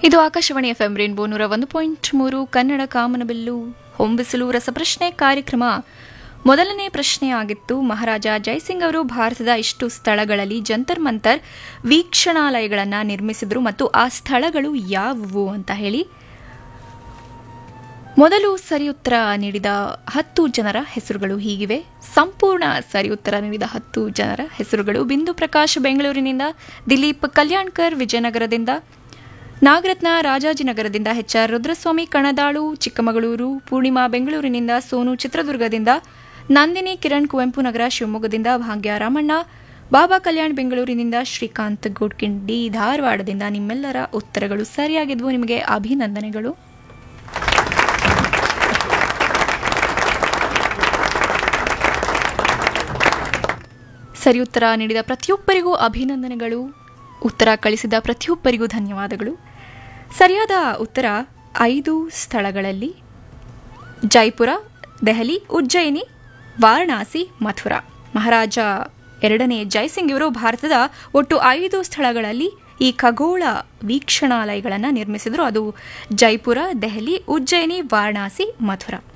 ಇದು Akashvani FM rainbow ನೂರ ಒಂದು ಪಾಯಿಂಟ್ ಮೂರು ಕನ್ನಡ ಕಾಮನಬಿಲ್ಲು ಹೊಂಬಿಸಲು ರಸಪ್ರಶ್ನೆ ಕಾರ್ಯಕ್ರಮ ಮೊದಲನೇ ಪ್ರಶ್ನೆ ಆಗಿತ್ತು ಮಹಾರಾಜ ಜಯಸಿಂಗ್ ಅವರು ಭಾರತದ ಇಷ್ಟು ಸ್ಥಳಗಳಲ್ಲಿ ಜಂತರ್ ಮಂತರ್ ವೀಕ್ಷಣಾಲಯಗಳನ್ನು ನಿರ್ಮಿಸಿದ್ರು ಮತ್ತು ಆ ಸ್ಥಳಗಳು ಯಾವುವು ಅಂತ ಹೇಳಿ ಮೊದಲು ಸರಿ ಉತ್ತರ ನೀಡಿದ ಹತ್ತು ಜನರ ಹೆಸರುಗಳು ಹೀಗಿವೆ ಸಂಪೂರ್ಣ ಸರಿ ಉತ್ತರ ನೀಡಿದ ಹತ್ತು ಜನರ ಹೆಸರುಗಳು ಬಿಂದು ಪ್ರಕಾಶ್ ಬೆಂಗಳೂರಿನಿಂದ ದಿಲೀಪ್ ಕಲ್ಯಾಣ್ಕರ್ ವಿಜಯನಗರದಿಂದ ನಾಗರತ್ನ ರಾಜಾಜಿನಗರದಿಂದ ಎಚ್ ಆರ್ ರುದ್ರಸ್ವಾಮಿ ಕಣದಾಳು ಚಿಕ್ಕಮಗಳೂರು ಪೂರ್ಣಿಮಾ ಬೆಂಗಳೂರಿನಿಂದ ಸೋನು ಚಿತ್ರದುರ್ಗದಿಂದ ನಂದಿನಿ ಕಿರಣ್ ಕುವೆಂಪು ನಗರ ಶಿವಮೊಗ್ಗದಿಂದ ಭಾಗ್ಯ ರಾಮಣ್ಣ ಬಾಬಾ ಕಲ್ಯಾಣ್ ಬೆಂಗಳೂರಿನಿಂದ ಶ್ರೀಕಾಂತ್ ಗೋಡ್ಕಿಂಡಿ ಧಾರವಾಡದಿಂದ ನಿಮ್ಮೆಲ್ಲರ ಉತ್ತರಗಳು ಸರಿಯಾಗಿದ್ವು ನಿಮಗೆ ಅಭಿನಂದನೆಗಳು ಸರಿ ಉತ್ತರ ನೀಡಿದ ಪ್ರತಿಯೊಬ್ಬರಿಗೂ ಅಭಿನಂದನೆಗಳು ಉತ್ತರ ಕಳಿಸಿದ ಪ್ರತಿಯೊಬ್ಬರಿಗೂ ಧನ್ಯವಾದಗಳು ಸರಿಯಾದ ಉತ್ತರ ಐದು ಸ್ಥಳಗಳಲ್ಲಿ ಜೈಪುರ ದೆಹಲಿ ಉಜ್ಜಯಿನಿ ವಾರಣಾಸಿ ಮಥುರಾ ಮಹಾರಾಜ ಎರಡನೇ ಜೈಸಿಂಗ್ ಇವರು ಭಾರತದ ಒಟ್ಟು ಐದು ಸ್ಥಳಗಳಲ್ಲಿ ಈ ಖಗೋಳ ವೀಕ್ಷಣಾಲಯಗಳನ್ನು ನಿರ್ಮಿಸಿದರು ಅದು ಜೈಪುರ ದೆಹಲಿ ಉಜ್ಜಯಿನಿ ವಾರಣಾಸಿ ಮಥುರಾ